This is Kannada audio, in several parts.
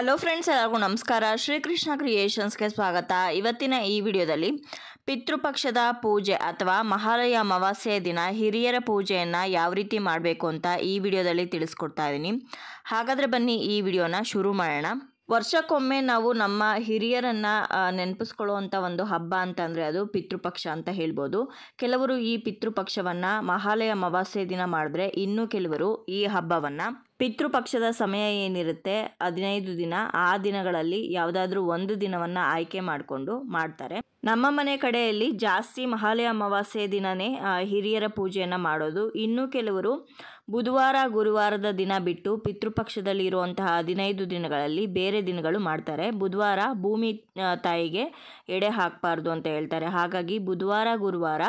ಹಲೋ ಫ್ರೆಂಡ್ಸ್ ಎಲ್ಲರಿಗೂ ನಮಸ್ಕಾರ ಶ್ರೀಕೃಷ್ಣ ಕ್ರಿಯೇಷನ್ಸ್ಗೆ ಸ್ವಾಗತ ಇವತ್ತಿನ ಈ ವಿಡಿಯೋದಲ್ಲಿ ಪಿತೃಪಕ್ಷದ ಪೂಜೆ ಅಥವಾ ಮಹಾಲಯ ಅಮಾವಾಸ್ಯೆಯ ದಿನ ಹಿರಿಯರ ಪೂಜೆಯನ್ನು ಯಾವ ರೀತಿ ಮಾಡಬೇಕು ಅಂತ ಈ ವಿಡಿಯೋದಲ್ಲಿ ತಿಳಿಸ್ಕೊಡ್ತಾ ಇದ್ದೀನಿ ಹಾಗಾದರೆ ಬನ್ನಿ ಈ ವಿಡಿಯೋನ ಶುರು ಮಾಡೋಣ ವರ್ಷಕ್ಕೊಮ್ಮೆ ನಾವು ನಮ್ಮ ಹಿರಿಯರನ್ನು ನೆನಪಿಸ್ಕೊಳ್ಳುವಂಥ ಒಂದು ಹಬ್ಬ ಅಂತಂದರೆ ಅದು ಪಿತೃಪಕ್ಷ ಅಂತ ಹೇಳ್ಬೋದು ಕೆಲವರು ಈ ಪಿತೃಪಕ್ಷವನ್ನು ಮಹಾಲಯ ಅಮಾವಾಸ್ಯೆ ದಿನ ಮಾಡಿದ್ರೆ ಇನ್ನು ಕೆಲವರು ಈ ಹಬ್ಬವನ್ನು ಪಿತೃಪಕ್ಷದ ಸಮಯ ಏನಿರುತ್ತೆ ಹದಿನೈದು ದಿನ ಆ ದಿನಗಳಲ್ಲಿ ಯಾವುದಾದ್ರೂ ಒಂದು ದಿನವನ್ನು ಆಯ್ಕೆ ಮಾಡಿಕೊಂಡು ಮಾಡ್ತಾರೆ ನಮ್ಮ ಮನೆ ಕಡೆಯಲ್ಲಿ ಜಾಸ್ತಿ ಮಹಾಲಯ ಅಮಾವಾಸ್ಯೆ ದಿನನೇ ಆ, ಹಿರಿಯರ ಪೂಜೆಯನ್ನು ಮಾಡೋದು ಇನ್ನು ಕೆಲವರು ಬುಧವಾರ ಗುರುವಾರದ ದಿನ ಬಿಟ್ಟು ಪಿತೃಪಕ್ಷದಲ್ಲಿ ಇರುವಂತಹ ಹದಿನೈದು ದಿನಗಳಲ್ಲಿ ಬೇರೆ ದಿನಗಳು ಮಾಡ್ತಾರೆ ಬುಧವಾರ ಭೂಮಿ ಆ, ತಾಯಿಗೆ ಎಡೆ ಹಾಕಬಾರ್ದು ಅಂತ ಹೇಳ್ತಾರೆ ಹಾಗಾಗಿ ಬುಧವಾರ ಗುರುವಾರ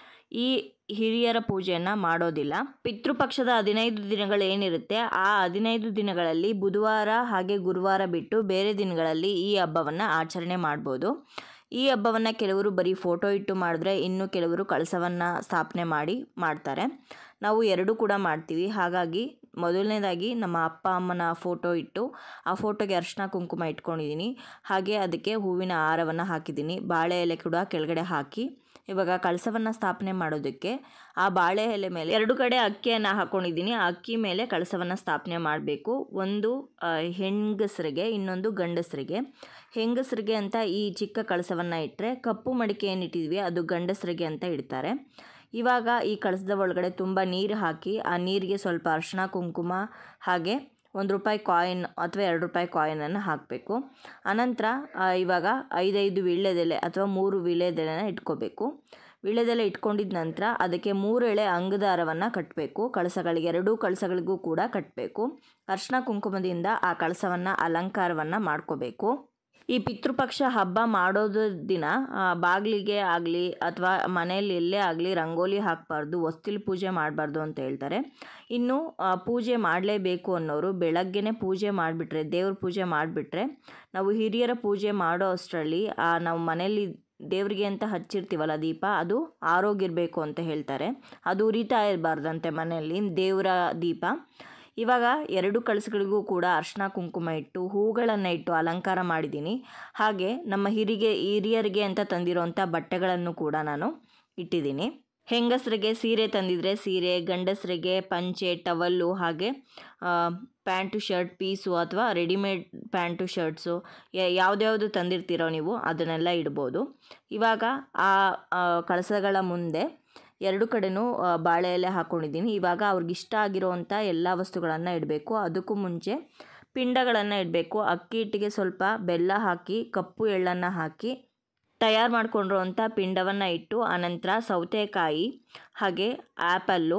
ಈ ಹಿರಿಯರ ಪೂಜೆಯನ್ನು ಮಾಡೋದಿಲ್ಲ ಪಿತೃಪಕ್ಷದ ಹದಿನೈದು ದಿನಗಳೇನಿರುತ್ತೆ ಆ ಹದಿನೈದು ದಿನಗಳಲ್ಲಿ ಬುಧವಾರ ಹಾಗೆ ಗುರುವಾರ ಬಿಟ್ಟು ಬೇರೆ ದಿನಗಳಲ್ಲಿ ಈ ಹಬ್ಬವನ್ನು ಆಚರಣೆ ಮಾಡ್ಬೋದು ಈ ಹಬ್ಬವನ್ನು ಕೆಲವರು ಬರೀ ಫೋಟೋ ಇಟ್ಟು ಮಾಡಿದ್ರೆ ಇನ್ನು ಕೆಲವರು ಕಳಸವನ್ನು ಸ್ಥಾಪನೆ ಮಾಡಿ ಮಾಡ್ತಾರೆ ನಾವು ಎರಡೂ ಕೂಡ ಮಾಡ್ತೀವಿ ಹಾಗಾಗಿ ಮೊದಲನೇದಾಗಿ ನಮ್ಮ ಅಪ್ಪ ಅಮ್ಮನ ಫೋಟೋ ಇಟ್ಟು ಆ ಫೋಟೋಗೆ ಅರ್ಶಿನ ಕುಂಕುಮ ಇಟ್ಕೊಂಡಿದ್ದೀನಿ ಹಾಗೆ ಅದಕ್ಕೆ ಹೂವಿನ ಹಾರವನ್ನು ಹಾಕಿದ್ದೀನಿ ಬಾಳೆ ಎಲೆ ಕೂಡ ಕೆಳಗಡೆ ಹಾಕಿ ಇವಾಗ ಕಳಸವನ್ನು ಸ್ಥಾಪನೆ ಮಾಡೋದಕ್ಕೆ ಆ ಬಾಳೆ ಎಲೆ ಮೇಲೆ ಎರಡು ಕಡೆ ಅಕ್ಕಿಯನ್ನು ಹಾಕ್ಕೊಂಡಿದ್ದೀನಿ ಆ ಅಕ್ಕಿ ಮೇಲೆ ಕಳಸವನ್ನು ಸ್ಥಾಪನೆ ಮಾಡಬೇಕು ಒಂದು ಆ, ಹೆಂಗಸರಿಗೆ ಇನ್ನೊಂದು ಗಂಡಸರಿಗೆ ಹೆಂಗಸರಿಗೆ ಅಂತ ಈ ಚಿಕ್ಕ ಕಳಸವನ್ನು ಇಟ್ಟರೆ ಕಪ್ಪು ಮಡಿಕೆ ಏನಿಟ್ಟಿದ್ವಿ ಅದು ಗಂಡಸರಿಗೆ ಅಂತ ಇಡ್ತಾರೆ ಇವಾಗ ಈ ಕಳಸದ ಒಳಗಡೆ ತುಂಬ ನೀರು ಹಾಕಿ ಆ ನೀರಿಗೆ ಸ್ವಲ್ಪ ಅರಿಶಿನ ಕುಂಕುಮ ಹಾಗೆ ಒಂದು ರೂಪಾಯಿ ಕಾಯಿನ್ ಅಥವಾ ಎರಡು ರೂಪಾಯಿ ಕಾಯಿನನ್ನು ಹಾಕಬೇಕು ಅನಂತರ ಆ, ಇವಾಗ ಐದೈದು ವೀಳ್ಯದೆಲೆ ಅಥವಾ ಮೂರು ವೀಳ್ಯದೆಲೆನ ಇಟ್ಕೋಬೇಕು ವೀಳ್ಯದೆಲೆ ಇಟ್ಕೊಂಡಿದ ನಂತರ ಅದಕ್ಕೆ ಮೂರು ಎಳೆ ಅಂಗದಾರವನ್ನು ಕಟ್ಟಬೇಕು ಕಳಸಗಳಿಗೆ ಎರಡೂ ಕಳಸಗಳಿಗೂ ಕೂಡ ಕಟ್ಟಬೇಕು ಅರ್ಶಿನ ಕುಂಕುಮದಿಂದ ಆ ಕಳಸವನ್ನು ಅಲಂಕಾರವನ್ನು ಮಾಡ್ಕೋಬೇಕು ಈ ಪಿತೃಪಕ್ಷ ಹಬ್ಬ ಮಾಡೋದು ದಿನ ಆ, ಬಾಗಿಲಿಗೆ ಆಗಲಿ ಅಥವಾ ಮನೆಯಲ್ಲಿ ಎಲ್ಲೇ ಆಗಲಿ ರಂಗೋಲಿ ಹಾಕಬಾರ್ದು ಹೊಸ್ತಿಲು ಪೂಜೆ ಮಾಡಬಾರ್ದು ಅಂತ ಹೇಳ್ತಾರೆ ಇನ್ನು ಆ, ಪೂಜೆ ಮಾಡಲೇಬೇಕು ಅನ್ನೋರು ಬೆಳಗ್ಗೆನೇ ಪೂಜೆ ಮಾಡಿಬಿಟ್ರೆ ದೇವ್ರ ಪೂಜೆ ಮಾಡಿಬಿಟ್ರೆ ನಾವು ಹಿರಿಯರ ಪೂಜೆ ಮಾಡೋ ಅಷ್ಟರಲ್ಲಿ ಆ, ನಾವು ಮನೆಯಲ್ಲಿ ದೇವರಿಗೆ ಅಂತ ಹಚ್ಚಿರ್ತೀವಲ್ಲ ದೀಪ ಅದು ಆರೋಗಿರಬೇಕು ಅಂತ ಹೇಳ್ತಾರೆ ಅದು ಉರಿತಾ ಇರಬಾರ್ದಂತೆ ಮನೆಯಲ್ಲಿ ದೇವರ ದೀಪ ಇವಾಗ ಎರಡು ಕಳಸಗಳಿಗೂ ಕೂಡ ಅರ್ಶಿನ ಕುಂಕುಮ ಇಟ್ಟು ಹೂಗಳನ್ನು ಇಟ್ಟು ಅಲಂಕಾರ ಮಾಡಿದ್ದೀನಿ ಹಾಗೆ ನಮ್ಮ ಹಿರಿಗೆ ಹಿರಿಯರಿಗೆ ಅಂತ ತಂದಿರೋಂಥ ಬಟ್ಟೆಗಳನ್ನು ಕೂಡ ನಾನು ಇಟ್ಟಿದ್ದೀನಿ ಹೆಂಗಸರಿಗೆ ಸೀರೆ ತಂದಿದ್ರೆ ಸೀರೆ ಗಂಡಸರಿಗೆ ಪಂಚೆ ಟವಲ್ಲು ಹಾಗೆ ಆ, ಪ್ಯಾಂಟು ಶರ್ಟ್ ಪೀಸು ಅಥವಾ ರೆಡಿಮೇಡ್ ಪ್ಯಾಂಟು ಶರ್ಟ್ಸು ಯಾವುದ್ಯಾವುದು ತಂದಿರ್ತೀರೋ ನೀವು ಅದನ್ನೆಲ್ಲ ಇಡ್ಬೋದು ಇವಾಗ ಆ ಆ, ಕಳಸಗಳ ಮುಂದೆ ಎರಡು ಕಡೆನೂ ಆ, ಬಾಳೆ ಎಲೆ ಹಾಕ್ಕೊಂಡಿದ್ದೀನಿ ಇವಾಗ ಅವ್ರಿಗೆ ಇಷ್ಟ ಆಗಿರೋವಂಥ ಎಲ್ಲ ವಸ್ತುಗಳನ್ನು ಇಡಬೇಕು ಅದಕ್ಕೂ ಮುಂಚೆ ಪಿಂಡಗಳನ್ನು ಇಡಬೇಕು ಅಕ್ಕಿ ಹಿಟ್ಟಿಗೆ ಸ್ವಲ್ಪ ಬೆಲ್ಲ ಹಾಕಿ ಕಪ್ಪು ಎಳ್ಳನ್ನು ಹಾಕಿ ತಯಾರು ಮಾಡ್ಕೊಂಡಿರುವಂಥ ಪಿಂಡವನ್ನು ಇಟ್ಟು ಅನಂತರ ಸೌತೆಕಾಯಿ ಹಾಗೆ ಆ್ಯಪಲ್ಲು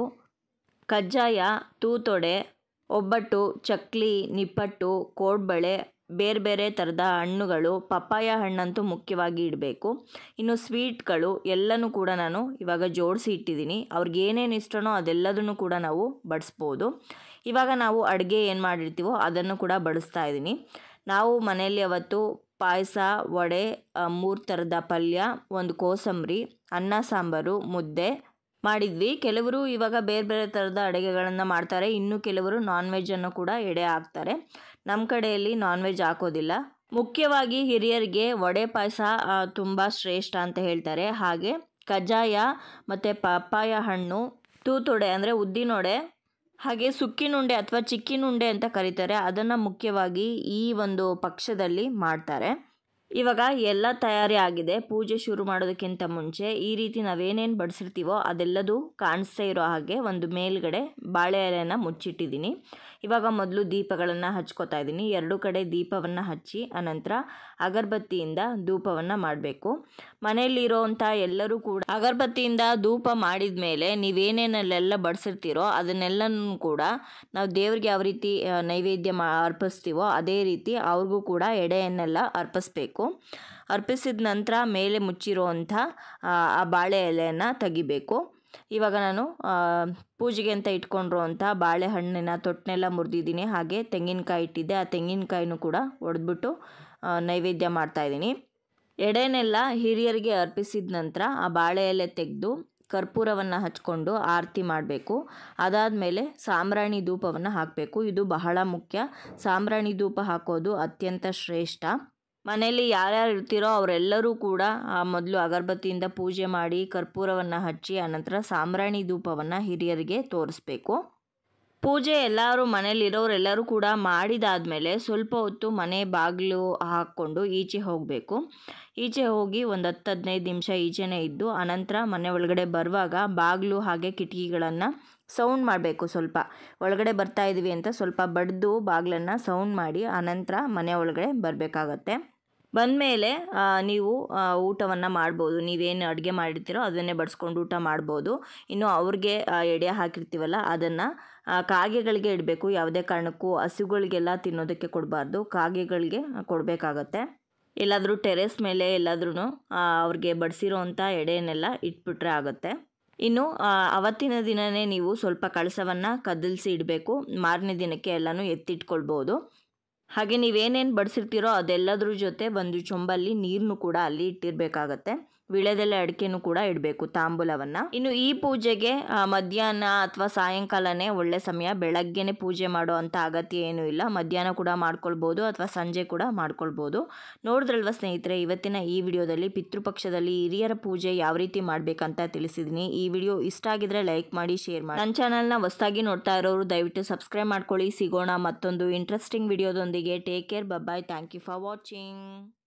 ಕಜ್ಜಾಯ ತೂತೊಡೆ ಒಬ್ಬಟ್ಟು ಚಕ್ಲಿ ನಿಪ್ಪಟ್ಟು ಕೋಡ್ಬಳೆ ಬೇರೆ ಬೇರೆ ಥರದ ಹಣ್ಣುಗಳು ಪಪ್ಪಾಯ ಹಣ್ಣಂತೂ ಮುಖ್ಯವಾಗಿ ಇಡಬೇಕು ಇನ್ನು ಸ್ವೀಟ್ಗಳು ಎಲ್ಲನೂ ಕೂಡ ನಾನು ಇವಾಗ ಜೋಡಿಸಿ ಇಟ್ಟಿದ್ದೀನಿ ಅವ್ರಿಗೆ ಏನೇನು ಇಷ್ಟನೋ ಅದೆಲ್ಲದನ್ನು ಕೂಡ ನಾವು ಬಡಿಸ್ಬೋದು ಇವಾಗ ನಾವು ಅಡುಗೆ ಏನು ಮಾಡಿರ್ತೀವೋ ಅದನ್ನು ಕೂಡ ಬಡಿಸ್ತಾ ಇದ್ದೀನಿ ನಾವು ಮನೆಯಲ್ಲಿ ಅವತ್ತು ಪಾಯಸ ವಡೆ ಮೂರು ಥರದ ಪಲ್ಯ ಒಂದು ಕೋಸಂಬರಿ ಅನ್ನ ಸಾಂಬಾರು ಮುದ್ದೆ ಮಾಡಿದ್ವಿ ಕೆಲವರು ಇವಾಗ ಬೇರೆ ಬೇರೆ ಥರದ ಅಡುಗೆಗಳನ್ನು ಮಾಡ್ತಾರೆ ಇನ್ನು ಕೆಲವರು ನಾನ್ ವೆಜ್ಜನ್ನು ಕೂಡ ಎಡೆ ಹಾಕ್ತಾರೆ ನಮ್ಮ ಕಡೆಯಲ್ಲಿ ನಾನ್ ವೆಜ್ ಹಾಕೋದಿಲ್ಲ ಮುಖ್ಯವಾಗಿ ಹಿರಿಯರಿಗೆ ವಡೆ ಪಾಯಸ ತುಂಬ ಶ್ರೇಷ್ಠ ಅಂತ ಹೇಳ್ತಾರೆ ಹಾಗೆ ಕಜ್ಜಾಯ ಮತ್ತು ಪಪ್ಪಾಯ ಹಣ್ಣು ತೂತೊಡೆ ಅಂದರೆ ಉದ್ದಿನೊಡೆ ಹಾಗೆ ಸುಕ್ಕಿನುಂಡೆ ಅಥವಾ ಚಿಕ್ಕಿನುಂಡೆ ಅಂತ ಕರೀತಾರೆ ಅದನ್ನು ಮುಖ್ಯವಾಗಿ ಈ ಒಂದು ಪಕ್ಷದಲ್ಲಿ ಮಾಡ್ತಾರೆ ಇವಾಗ ಎಲ್ಲ ತಯಾರಿ ಆಗಿದೆ ಪೂಜೆ ಶುರು ಮಾಡೋದಕ್ಕಿಂತ ಮುಂಚೆ ಈ ರೀತಿ ನಾವೇನೇನು ಬಡಿಸಿರ್ತೀವೋ ಅದೆಲ್ಲದೂ ಕಾಣಿಸ್ತಾ ಇರೋ ಹಾಗೆ ಒಂದು ಮೇಲ್ಗಡೆ ಬಾಳೆ ಎಲೆನ ಮುಚ್ಚಿಟ್ಟಿದ್ದೀನಿ ಇವಾಗ ಮೊದಲು ದೀಪಗಳನ್ನು ಹಚ್ಕೋತಾ ಇದ್ದೀನಿ ಎರಡು ಕಡೆ ದೀಪವನ್ನು ಹಚ್ಚಿ ಅನಂತರ ಅಗರಬತ್ತಿಯಿಂದ ಧೂಪವನ್ನು ಮಾಡಬೇಕು ಮನೆಯಲ್ಲಿರೋವಂಥ ಎಲ್ಲರೂ ಕೂಡ ಅಗರಬತ್ತಿಯಿಂದ ಧೂಪ ಮಾಡಿದ ಮೇಲೆ ನೀವೇನೇನಲ್ಲೆಲ್ಲ ಬಡಿಸಿರ್ತೀರೋ ಅದನ್ನೆಲ್ಲನೂ ಕೂಡ ನಾವು ದೇವ್ರಿಗೆ ಯಾವ ರೀತಿ ಆ, ನೈವೇದ್ಯ ಮಾ ಅರ್ಪಿಸ್ತೀವೋ ಅದೇ ರೀತಿ ಅವ್ರಿಗೂ ಕೂಡ ಎಡೆಯನ್ನೆಲ್ಲ ಅರ್ಪಿಸ್ಬೇಕು ಅರ್ಪಿಸಿದ ನಂತರ ಮೇಲೆ ಮುಚ್ಚಿರುವಂಥ ಆ ಆ ಬಾಳೆ ಎಲೆಯನ್ನು ತೆಗಿಬೇಕು ಇವಾಗ ನಾನು ಆ, ಪೂಜೆಗೆ ಅಂತ ಇಟ್ಕೊಂಡಿರುವಂಥ ಬಾಳೆಹಣ್ಣಿನ ತೊಟ್ಟನೆಲ್ಲ ಮುರಿದಿದ್ದೀನಿ ಹಾಗೆ ತೆಂಗಿನಕಾಯಿ ಇಟ್ಟಿದ್ದೆ ಆ ತೆಂಗಿನಕಾಯಿನೂ ಕೂಡ ಒಡೆದ್ಬಿಟ್ಟು ಆ, ನೈವೇದ್ಯ ಮಾಡ್ತಾಯಿದ್ದೀನಿ ಎಡೆನೆಲ್ಲ ಹಿರಿಯರಿಗೆ ಅರ್ಪಿಸಿದ ನಂತರ ಆ ಬಾಳೆ ಎಲೆ ತೆಗೆದು ಕರ್ಪೂರವನ್ನು ಹಚ್ಕೊಂಡು ಆರತಿ ಮಾಡಬೇಕು ಅದಾದಮೇಲೆ ಸಾಂಬ್ರಾಣಿ ಧೂಪವನ್ನು ಹಾಕಬೇಕು ಇದು ಬಹಳ ಮುಖ್ಯ ಸಾಂಬ್ರಾಣಿ ಧೂಪ ಹಾಕೋದು ಅತ್ಯಂತ ಶ್ರೇಷ್ಠ ಮನೆಯಲ್ಲಿ ಯಾರ್ಯಾರು ಇರ್ತೀರೋ ಅವರೆಲ್ಲರೂ ಕೂಡ ಮೊದಲು ಅಗರಬತ್ತಿಯಿಂದ ಪೂಜೆ ಮಾಡಿ ಕರ್ಪೂರವನ್ನು ಹಚ್ಚಿ ಆನಂತರ ಸಾಂಬ್ರಾಣಿ ಧೂಪವನ್ನು ಹಿರಿಯರಿಗೆ ತೋರಿಸ್ಬೇಕು ಪೂಜೆ ಎಲ್ಲರೂ ಮನೇಲಿರೋರೆಲ್ಲರೂ ಕೂಡ ಮಾಡಿದಾದಮೇಲೆ ಸ್ವಲ್ಪ ಹೊತ್ತು ಮನೆ ಬಾಗಿಲು ಹಾಕ್ಕೊಂಡು ಈಚೆ ಹೋಗಬೇಕು ಈಚೆ ಹೋಗಿ ಒಂದು ಹತ್ತು ಹದಿನೈದು ನಿಮಿಷ ಈಚೆನೇ ಇದ್ದು ಅನಂತರ ಮನೆ ಒಳಗಡೆ ಬರುವಾಗ ಬಾಗಿಲು ಹಾಗೆ ಕಿಟಕಿಗಳನ್ನು ಸೌಂಡ್ ಮಾಡಬೇಕು ಸ್ವಲ್ಪ ಒಳಗಡೆ ಬರ್ತಾ ಇದ್ದೀವಿ ಅಂತ ಸ್ವಲ್ಪ ಬಡ್ದು ಬಾಗಿಲನ್ನು ಸೌಂಡ್ ಮಾಡಿ ಆನಂತರ ಮನೆ ಒಳಗಡೆ ಬರಬೇಕಾಗತ್ತೆ ಬಂದಮೇಲೆ ನೀವು ಊಟವನ್ನು ಮಾಡ್ಬೋದು ನೀವೇನು ಅಡುಗೆ ಮಾಡಿರ್ತೀರೋ ಅದನ್ನೇ ಬಡಿಸ್ಕೊಂಡು ಊಟ ಮಾಡ್ಬೋದು ಇನ್ನು ಅವ್ರಿಗೆ ಆ, ಎಡೆ ಹಾಕಿರ್ತೀವಲ್ಲ ಅದನ್ನು ಕಾಗೆಗಳಿಗೆ ಇಡಬೇಕು ಯಾವುದೇ ಕಾರಣಕ್ಕೂ ಹಸುಗಳಿಗೆಲ್ಲ ತಿನ್ನೋದಕ್ಕೆ ಕೊಡಬಾರ್ದು ಕಾಗೆಗಳಿಗೆ ಕೊಡಬೇಕಾಗತ್ತೆ ಎಲ್ಲಾದರೂ ಟೆರೆಸ್ ಮೇಲೆ ಎಲ್ಲಾದ್ರೂ ಅವ್ರಿಗೆ ಬಡಿಸಿರೋ ಅಂಥ ಎಡೆಯನ್ನೆಲ್ಲ ಇಟ್ಬಿಟ್ರೆ ಆಗುತ್ತೆ ಇನ್ನು ಆ, ಅವತ್ತಿನ ದಿನವೇ ನೀವು ಸ್ವಲ್ಪ ಕಳಸವನ್ನು ಕದಲಿಸಿ ಇಡಬೇಕು ಮಾರನೇ ದಿನಕ್ಕೆ ಎಲ್ಲನೂ ಎತ್ತಿಟ್ಕೊಳ್ಬೋದು ಹಾಗೆ ನೀವೇನೇನು ಬಡಿಸಿರ್ತೀರೋ ಅದೆಲ್ಲದ್ರ ಜೊತೆ ಒಂದು ಚೊಂಬಲ್ಲಿ ನೀರನ್ನು ಕೂಡ ಅಲ್ಲಿ ಇಟ್ಟಿರಬೇಕಾಗತ್ತೆ ವಿಳೆದೆಲೆ ಅಡಿಕೆನೂ ಕೂಡ ಇಡಬೇಕು ತಾಂಬೂಲವನ್ನು ಇನ್ನು ಈ ಪೂಜೆಗೆ ಆ, ಮಧ್ಯಾಹ್ನ ಅಥವಾ ಸಾಯಂಕಾಲನೇ ಒಳ್ಳೆ ಸಮಯ ಬೆಳಗ್ಗೆನೆ ಪೂಜೆ ಮಾಡೋ ಅಂಥ ಅಗತ್ಯ ಏನೂ ಇಲ್ಲ ಮಧ್ಯಾಹ್ನ ಕೂಡ ಮಾಡ್ಕೊಳ್ಬೋದು ಅಥವಾ ಸಂಜೆ ಕೂಡ ಮಾಡ್ಕೊಳ್ಬೋದು ನೋಡಿದ್ರಲ್ವ ಸ್ನೇಹಿತರೆ ಇವತ್ತಿನ ಈ ವಿಡಿಯೋದಲ್ಲಿ ಪಿತೃಪಕ್ಷದಲ್ಲಿ ಹಿರಿಯರ ಪೂಜೆ ಯಾವ ರೀತಿ ಮಾಡಬೇಕಂತ ತಿಳಿಸಿದ್ದೀನಿ ಈ ವಿಡಿಯೋ ಇಷ್ಟ ಆಗಿದ್ರೆ ಲೈಕ್ ಮಾಡಿ ಶೇರ್ ಮಾಡಿ ನನ್ನ ಚಾನಲ್ನ ಹೊಸದಾಗಿ ನೋಡ್ತಾ ಇರೋರು ದಯವಿಟ್ಟು ಸಬ್ಸ್ಕ್ರೈಬ್ ಮಾಡ್ಕೊಳ್ಳಿ ಸಿಗೋಣ ಮತ್ತೊಂದು ಇಂಟ್ರೆಸ್ಟಿಂಗ್ ವಿಡಿಯೋದೊಂದಿಗೆ take care bye bye thank you for watching